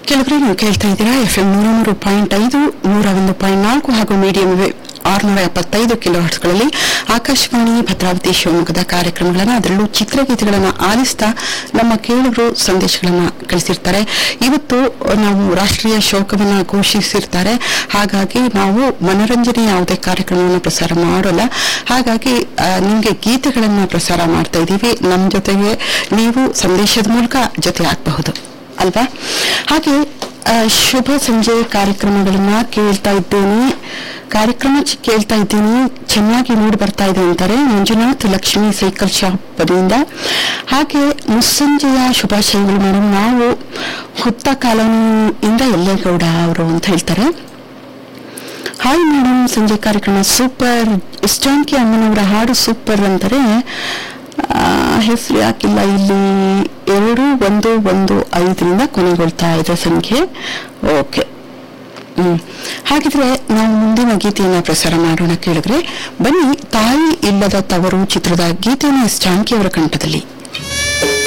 ಕೆಲವರು ನೀವು ಕೇಳ್ತಾ ಇದ್ದೀರಾ ಎಫ್ ಎಂ ನೂರ ಮೂರು ಪಾಯಿಂಟ್ ಐದು ನೂರ ಒಂದು ಪಾಯಿಂಟ್ ನಾಲ್ಕು ಹಾಗೂ ಮೀಡಿಯಂ ವೇವ್ ಆರುನೂರ ಎಪ್ಪತ್ತೈದು ಕಿಲೋ ಹರ್ಟ್ಸ್ಗಳಲ್ಲಿ ಆಕಾಶವಾಣಿ ಭದ್ರಾವತಿ ಶಿವಮೊಗ್ಗದ ಕಾರ್ಯಕ್ರಮಗಳನ್ನು ಅದರಲ್ಲೂ ಚಿತ್ರಗೀತೆಗಳನ್ನು ಆಲಿಸ್ತಾ ನಮ್ಮ ಕೇಳುಗರು ಸಂದೇಶಗಳನ್ನ ಕಳಿಸಿರ್ತಾರೆ ಇವತ್ತು ನಾವು ರಾಷ್ಟ್ರೀಯ ಶೋಕವನ್ನ ಘೋಷಿಸಿರ್ತಾರೆ ಹಾಗಾಗಿ ನಾವು ಮನೋರಂಜನೆ ಯಾವುದೇ ಕಾರ್ಯಕ್ರಮವನ್ನು ಪ್ರಸಾರ ಮಾಡೋಲ್ಲ ಹಾಗಾಗಿ ಆ, ನಿಮ್ಗೆ ಗೀತೆಗಳನ್ನ ಪ್ರಸಾರ ಮಾಡ್ತಾ ಇದ್ದೀವಿ ನಮ್ಮ ಜೊತೆಗೆ ನೀವು ಸಂದೇಶದ ಮೂಲಕ ಜೊತೆ ಆಗಬಹುದು ಅಲ್ವಾ ಹಾಗೆ ಆ, ಶುಭ ಸಂಜೆ ಕಾರ್ಯಕ್ರಮಗಳನ್ನ ಕೇಳ್ತಾ ಇದ್ದೇನೆ ಕಾರ್ಯಕ್ರಮ ಚ- ಕೇಳ್ತಾ ಇದ್ದೀನಿ ಚೆನ್ನಾಗಿ ಮೂಡಿ ಬರ್ತಾ ಇದೆ ಅಂತಾರೆ ಮಂಜುನಾಥ್ ಲಕ್ಷ್ಮಿ ಸೈಕಲ್ ಶಾಪ್ ಬದಿಯಿಂದ ಹಾಗೆ ಮುಸ್ಸಂಜೆಯ ಶುಭಾಶಯಗಳು ಮೇಡಮ್ ನಾವು ಹುತ್ತ ಕಾಲೋನಿಯಿಂದ ಎಲ್ಲೇಗೌಡ ಅವರು ಅಂತ ಹೇಳ್ತಾರೆ ಹಾಯ್ ಮೇಡಮ್ ಸಂಜೆ ಕಾರ್ಯಕ್ರಮ ಸೂಪರ್ ಇಷ್ಟಾಂಕಿ ಅಮ್ಮನವರ ಹಾಡು ಸೂಪರ್ ಅಂತಾರೆ ಆ, ಹೆಸರು ಯಾಕಿಲ್ಲ ಇಲ್ಲಿ ಎರಡು ಒಂದು ಒಂದು ಐದರಿಂದ ಕೊನೆಗೊಳ್ತಾ ಇದೆ ಸಂಖ್ಯೆ ಓಕೆ ಹ್ಮ್ ಹಾಗಿದ್ರೆ ನಾವು ಮುಂದಿನ ಗೀತೆಯನ್ನ ಪ್ರಸಾರ ಮಾಡೋಣ ಕೇಳಿದ್ರೆ ಬನ್ನಿ ತಾಯಿ ಇಲ್ಲದ ತವರು ಚಿತ್ರದ ಗೀತೆಯನ್ನು ಇಷ್ಟಾಂಕಿ ಅವರ ಕಂಠದಲ್ಲಿ